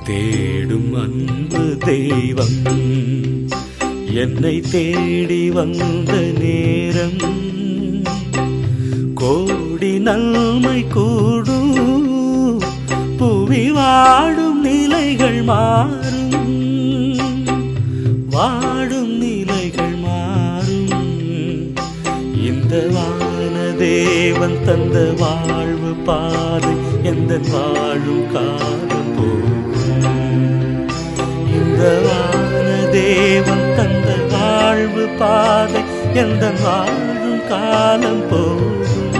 தேடும் அன்பு தெய்வம் என்னை தேடி வந்த நேரம் கோடி நன்மை கூடும் புவி வாடும் நிலைகள் மாறும் வாடும் நிலைகள் மாறும் இந்த வான தேவன் தந்த வாழ்வு பாதை எந்த வாழும் காலம் போகும் இந்த வான தேவன் தந்த வாழ்வு பாதை எந்த வாழும் காலம் போகும்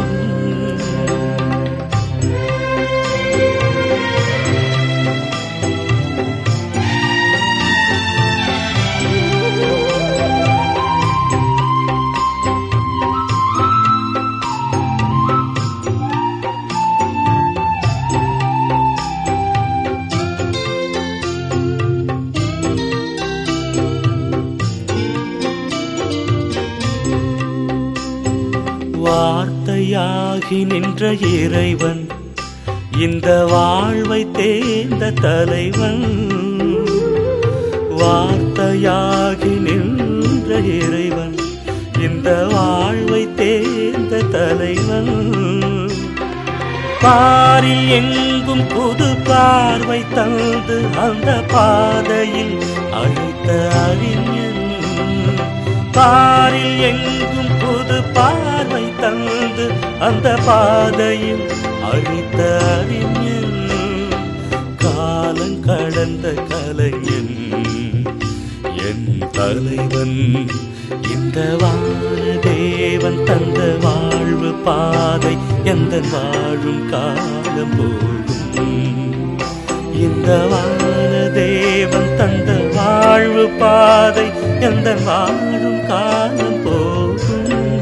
வார்த்தையாகி நின்ற இறைவன் இந்த வாழ்வை தேர்ந்த தலைவன் வார்த்தையாகி நின்ற இறைவன் இந்த வாழ்வை தேர்ந்த தலைவன் பாரில் எங்கும் புது பார்வை தந்து அந்த பாதையில் அழைத்த அறிஞன் பாரில் எங்கும் புது பார்வை தந்து அந்த பாதையில் அழைத்த அறிஞன் காலம் கடந்த கலைஞன் என் தலைவன் இந்த வான தேவன் தந்த வாழ்வு பாதை எந்த வாழும் காலம் போகும் இந்த வான தேவன் தந்த வாழ்வு பாதை எந்த வாழும் காலம் போகும்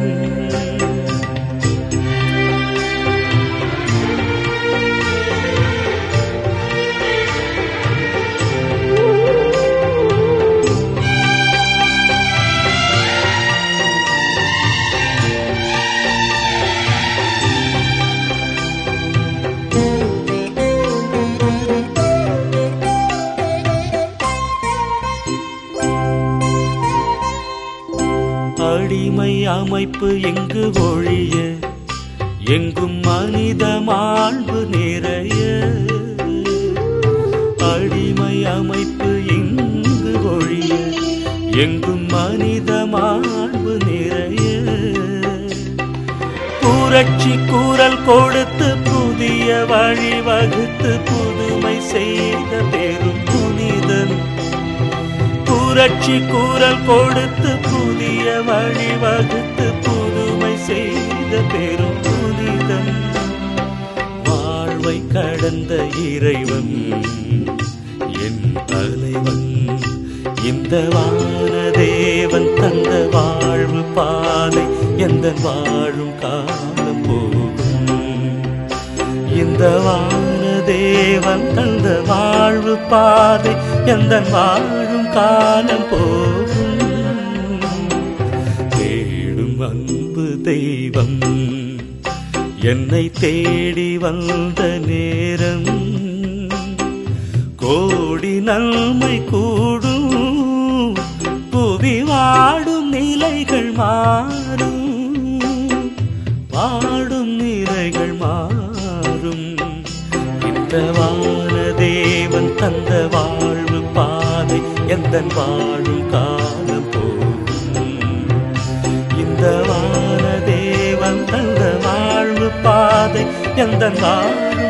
அடிமை அமைப்பு எங்கு ஒழிய எங்கும் மனித மாண்பு நிறைய அடிமை அமைப்பு எங்கு ஒழிய எங்கும் மனித மாண்பு நிறைய புரட்சி கூறல் கொடுத்து புதிய வழி வகுத்து புதுமை செய்த பெரும் புனிதன் புரட்சி கூறல் கொடுத்து புதிய வழி வகுத்து புதுமை செய்த பெரும் புனிதன் வாழ்வை கடந்த இறைவன் என் தலைவன் இந்த வான தேவன் தந்த வாழ்வு பாதை எந்த வாழும் காலம் போகும் இந்த வான தேவன் தந்த வாழ்வு பாதை எந்த வாழும் காலம் போகும் தேடும் அன்பு தெய்வம் என்னை தேடி வந்த நேரம் கோடி நன்மை கூடும் புவி வாடும் நிலைகள் மாறும் வாடும் நிலைகள் மாறும் இந்த வான தேவன் தந்த வாழ்வு பாதை எந்த வாழும் காலம் போகும் இந்த வான தேவன் தந்த வாழ்வு பாதை எந்த வாழும்